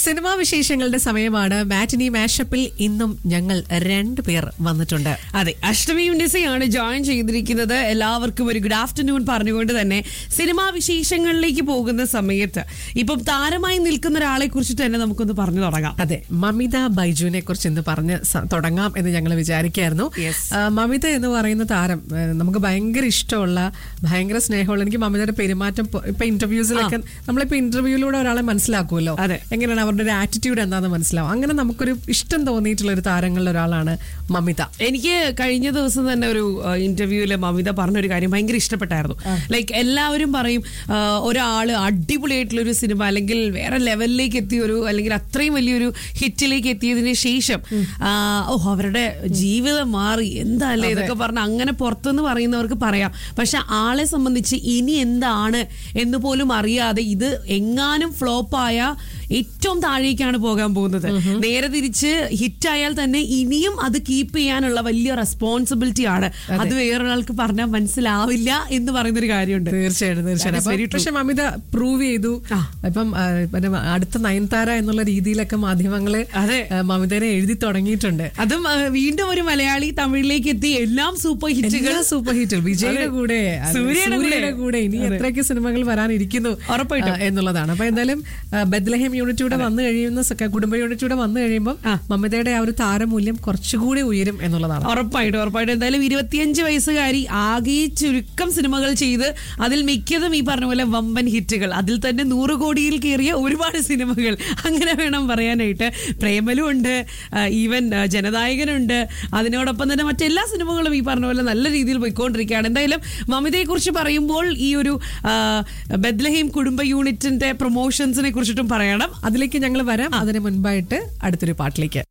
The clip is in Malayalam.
സിനിമാ വിശേഷങ്ങളുടെ സമയമാണ് മാറ്റിനി മാഷപ്പിൽ ഇന്നും ഞങ്ങൾ രണ്ടുപേർ വന്നിട്ടുണ്ട് അതെ അഷ്ടമിയും നിസയാണ് ജോയിൻ ചെയ്തിരിക്കുന്നത് എല്ലാവർക്കും ഒരു ഗുഡ് ആഫ്റ്റർനൂൺ പറഞ്ഞുകൊണ്ട് തന്നെ സിനിമാ വിശേഷങ്ങളിലേക്ക് പോകുന്ന സമയത്ത് ഇപ്പം താരമായി നിൽക്കുന്ന ഒരാളെ കുറിച്ചിട്ട് തന്നെ നമുക്കൊന്ന് പറഞ്ഞു തുടങ്ങാം അതെ മമിത ബൈജുവിനെ കുറിച്ച് ഇന്ന് പറഞ്ഞ് സ- തുടങ്ങാം എന്ന് ഞങ്ങൾ വിചാരിക്കായിരുന്നു Yes. ആ, മമിത എന്ന് പറയുന്ന താരം ആ, നമുക്ക് ഭയങ്കര ഇഷ്ടമുള്ള ഭയങ്കര സ്നേഹമുള്ള എനിക്ക് മമിതയുടെ പെരുമാറ്റം പൊ- ഇപ്പൊ ഇന്റർവ്യൂസിലൊക്കെ നമ്മളിപ്പോ ഇന്റർവ്യൂയിലൂടെ ഒരാളെ മനസ്സിലാക്കുമല്ലോ അതെ. എങ്ങനെയാണ് അവരുടെ ഒരു ആറ്റിറ്റ്യൂഡ് എന്താണെന്ന് മനസ്സിലാവും അങ്ങനെ നമുക്കൊരു ഇഷ്ടം തോന്നിയിട്ടുള്ള ഒരു താരങ്ങളിൽ ഒരാളാണ് മമിത എനിക്ക് കഴിഞ്ഞ ദിവസം തന്നെ ഒരു ഇന്റർവ്യൂവിൽ മമിത പറഞ്ഞൊരു കാര്യം ഭയങ്കര ഇഷ്ടപ്പെട്ടായിരുന്നു ലൈക്ക് എല്ലാവരും പറയും ആ, ഒരാള് അടിപൊളിയായിട്ടുള്ള ഒരു സിനിമ അല്ലെങ്കിൽ വേറെ ലെവലിലേക്ക് എത്തിയ ഒരു അല്ലെങ്കിൽ അത്രയും വലിയൊരു ഹിറ്റിലേക്ക് എത്തിയതിന് ശേഷം ആ, ഓ അവരുടെ ജീവിതം മാറി എന്താ അല്ലേ ഇതൊക്കെ പറഞ്ഞ അങ്ങനെ പുറത്തുനിന്ന് പറയുന്നവർക്ക് പറയാം പക്ഷെ ആളെ സംബന്ധിച്ച് ഇനി എന്താണ് എന്ന് പോലും അറിയാതെ ഇത് എങ്ങാനും ഫ്ലോപ്പായ ഏറ്റവും താഴേക്കാണ് പോകാൻ പോകുന്നത് നേരെ തിരിച്ച് ഹിറ്റ് ആയാൽ തന്നെ ഇനിയും അത് കീപ്പ് ചെയ്യാനുള്ള വലിയ റെസ്പോൺസിബിലിറ്റി ആണ് അത് വേറൊരാൾക്ക് പറഞ്ഞാൽ മനസ്സിലാവില്ല എന്ന് പറയുന്ന ഒരു കാര്യമുണ്ട് തീർച്ചയായിട്ടും തീർച്ചയായിട്ടും That is very അപ്പം പക്ഷെ മമിത പ്രൂവ് ചെയ്തു ആ. ഇപ്പം ആ, പിന്നെ അടുത്ത നയൻതാര എന്നുള്ള രീതിയിലൊക്കെ മാധ്യമങ്ങള് അതെ. ആ, മമിതനെ എഴുതി തുടങ്ങിയിട്ടുണ്ട് അതും ആ, വീണ്ടും ഒരു മലയാളി തമിഴിലേക്ക് എത്തി എല്ലാം സൂപ്പർ ഹിറ്റുകൾ എല്ലാ സൂപ്പർ ഹിറ്റ് വിജയുടെ അതെ. കൂടെ അത് സൂര്യയുടെ കൂടെ. സൂര്യയുടെ കൂടെ ഇനി അതെ. എത്രയൊക്കെ സിനിമകൾ വരാനിരിക്കുന്നു ഉറപ്പായിട്ടും. ആ, എന്നുള്ളതാണ് അപ്പൊ എന്തായാലും ആ, ബദ്ലഹേം യൂണിറ്റൂടെ വന്നു കഴിയുന്ന സ- കുടുംബ യൂണിറ്റൂടെ വന്നു കഴിയുമ്പോൾ ആ. മമിതയുടെ ആ ഒരു താരമൂല്യം കുറച്ചുകൂടി ഉയരും എന്നുള്ളതാണ് ഉറപ്പായിട്ടും ഉറപ്പായിട്ടും എന്തായാലും ഇരുപത്തിയഞ്ച് വയസ്സുകാരി ആകെ ചുരുക്കം സിനിമകൾ ചെയ്ത് അതിൽ മിക്കതും ഈ പറഞ്ഞ പോലെ വമ്പൻ ഹിറ്റുകൾ അതിൽ തന്നെ നൂറ് കോടിയിൽ കയറിയ ഒരുപാട് സിനിമകൾ അങ്ങനെ വേണം പറയാനായിട്ട് പ്രേമലും ഉണ്ട് ഈവൻ ജനനായകനുണ്ട് അതിനോടൊപ്പം തന്നെ മറ്റെല്ലാ സിനിമകളും ഈ പറഞ്ഞ പോലെ നല്ല രീതിയിൽ പോയിക്കൊണ്ടിരിക്കുകയാണ് എന്തായാലും മമിതയെ കുറിച്ച് പറയുമ്പോൾ ഈ ഒരു ആ, ബദ്ലഹീം കുടുംബ യൂണിറ്റിന്റെ പ്രൊമോഷൻസിനെ കുറിച്ചിട്ടും പറയണം അതിലേക്ക് ഞങ്ങൾ വരാം അതിന് മുൻപായിട്ട് അടുത്തൊരു പാട്ടിലേക്ക്